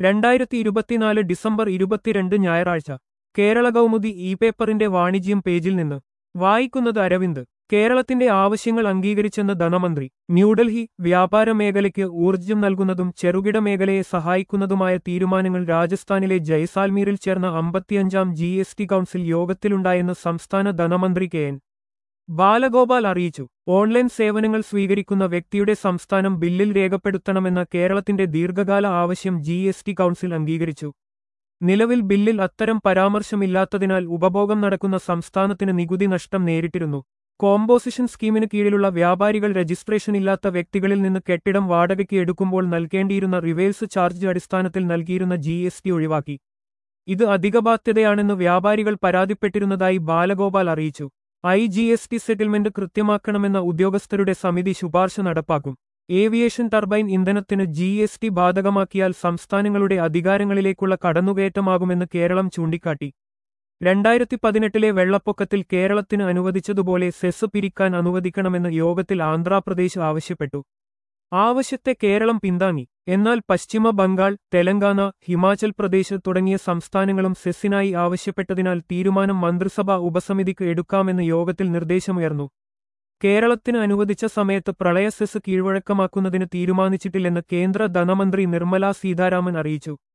രണ്ടായിരത്തി ഇരുപത്തിനാല് ഡിസംബർ ഇരുപത്തിരണ്ട് ഞായറാഴ്ച കേരള കൗമുദി ഇ പേപ്പറിന്റെ വാണിജ്യം പേജിൽ നിന്ന് വായിക്കുന്നത് അരവിന്ദ് കേരളത്തിന്റെ ആവശ്യങ്ങൾ അംഗീകരിച്ചെന്ന് ധനമന്ത്രി ന്യൂഡൽഹി വ്യാപാര മേഖലയ്ക്ക് ഊർജ്ജം നൽകുന്നതും ചെറുകിട മേഖലയെ സഹായിക്കുന്നതുമായ തീരുമാനങ്ങൾ രാജസ്ഥാനിലെ ജയ്സാൽമീറിൽ ചേർന്ന അമ്പത്തിയഞ്ചാം ജി എസ് ടി കൗൺസിൽ യോഗത്തിലുണ്ടായെന്ന് സംസ്ഥാന ധനമന്ത്രി കെ എൻ ബാലഗോപാൽ അറിയിച്ചു ഓൺലൈൻ സേവനങ്ങൾ സ്വീകരിക്കുന്ന വ്യക്തിയുടെ സംസ്ഥാനം ബില്ലിൽ രേഖപ്പെടുത്തണമെന്ന കേരളത്തിന്റെ ദീർഘകാല ആവശ്യം ജി എസ് ടി കൗൺസിൽ അംഗീകരിച്ചു നിലവിൽ ബില്ലിൽ അത്തരം പരാമർശമില്ലാത്തതിനാൽ ഉപഭോഗം നടക്കുന്ന സംസ്ഥാനത്തിന് നികുതി നഷ്ടം നേരിട്ടിരുന്നു കോമ്പോസിഷൻ സ്കീമിന് കീഴിലുള്ള വ്യാപാരികൾ രജിസ്ട്രേഷൻ ഇല്ലാത്ത വ്യക്തികളിൽ നിന്ന് കെട്ടിടം വാടകയ്ക്ക് എടുക്കുമ്പോൾ നൽകേണ്ടിയിരുന്ന റിവേഴ്സ് ചാർജ് അടിസ്ഥാനത്തിൽ നൽകിയിരുന്ന ജി ഒഴിവാക്കി ഇത് അധിക ബാധ്യതയാണെന്ന് വ്യാപാരികൾ പരാതിപ്പെട്ടിരുന്നതായി ബാലഗോപാൽ അറിയിച്ചു I G S T settlement കൃത്യമാക്കണമെന്ന ഉദ്യോഗസ്ഥരുടെ സമിതി ശുപാർശ നടപ്പാക്കും ഏവിയേഷൻ ടർബൈൻ ഇന്ധനത്തിന് ജി എസ് ടി ബാധകമാക്കിയാൽ സംസ്ഥാനങ്ങളുടെ അധികാരങ്ങളിലേക്കുള്ള കടന്നുകയറ്റമാകുമെന്ന് കേരളം ചൂണ്ടിക്കാട്ടി രണ്ടായിരത്തി പതിനെട്ടിലെ വെള്ളപ്പൊക്കത്തിൽ കേരളത്തിന് അനുവദിച്ചതുപോലെ സെസ് പിരിക്കാൻ അനുവദിക്കണമെന്ന് യോഗത്തിൽ ആന്ധ്രാപ്രദേശ് ആവശ്യപ്പെട്ടു ആവശ്യത്തെ കേരളം പിന്താങ്ങി എന്നാൽ പശ്ചിമ ബംഗാൾ തെലങ്കാന ഹിമാചൽ പ്രദേശ് തുടങ്ങിയ സംസ്ഥാനങ്ങളും സെസ്സിനായി ആവശ്യപ്പെട്ടതിനാൽ തീരുമാനം മന്ത്രിസഭാ ഉപസമിതിക്ക് എടുക്കാമെന്ന് യോഗത്തിൽ നിർദ്ദേശമുയർന്നു കേരളത്തിന് അനുവദിച്ച സമയത്ത് പ്രളയ സെസ് കീഴ്വഴക്കമാക്കുന്നതിന് തീരുമാനിച്ചിട്ടില്ലെന്ന് കേന്ദ്ര ധനമന്ത്രി നിർമ്മലാ സീതാരാമൻ അറിയിച്ചു